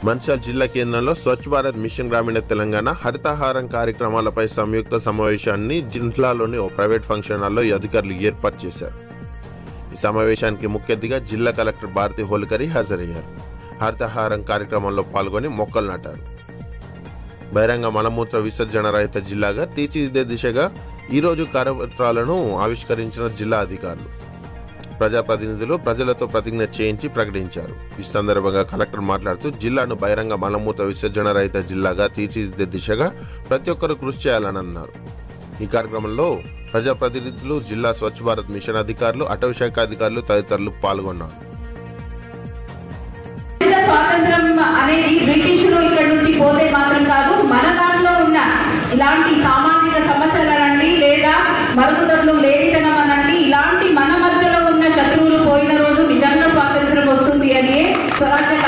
మంచిర్యాల జిల్లా కేంద్రంలో స్వచ్ఛ భారత్ మిషన్ గ్రామీణ తెలంగాణ హరితహారం కార్యక్రమాలపై సంయుక్త సమావేశాన్ని జిల్లాలోని ఓ ప్రైవేట్ ఫంక్షన్ హాల్లో ఈ అధికారులు ఏర్పాటు చేశారు ఈ సమావేశానికి ముఖ్య అతిథిగా జిల్లా కలెక్టర్ భారతి హోల్కరి హాజరయ్యారు హరితహారం కార్యక్రమంలో పాల్గొని మొక్కలు నాటారు బహిరంగ మలమూత్ర విసర్జన రహిత జిల్లాగా తీర్చిదిద్దే దిశగా ఈరోజు కార్యపత్రాలను ఆవిష్కరించిన జిల్లా అధికారులు ప్రజాప్రతినిధులు ప్రజలతో ప్రతిజ్ఞ చేయించి ప్రకటించారు ఈ సందర్భంగా కలెక్టర్ మాట్లాడుతూ జిల్లాను బహిరంగ మలమూత్ర విసర్జన రహిత జిల్లాగా తీర్చిదిద్దే దిశగా ప్రతి ఒక్కరూ కృషి చేయాలని అన్నారు ఈ కార్యక్రమంలో ప్రజాప్రతినిధులు జిల్లా స్వచ్ఛ భారత్ మిషన్ అధికారులు అటవీ శాఖ అధికారులు తదితరులు పాల్గొన్నారు ఉచిత స్వాతంత్రం అనేది బ్రిటిషులు ఇక్కడ నుంచి పోతే మాత్రం కాదు మన దాంట్లో ఉన్న ఇలాంటి సామాజిక సమస్యలనండి లేదా మరుగుదొడ్లు లేనితనం అనండి ఇలాంటి మన మధ్యలో ఉన్న శత్రువులు పోయిన రోజు నిజంగా స్వాతంత్రం వస్తుంది అని స్వరాజ్యం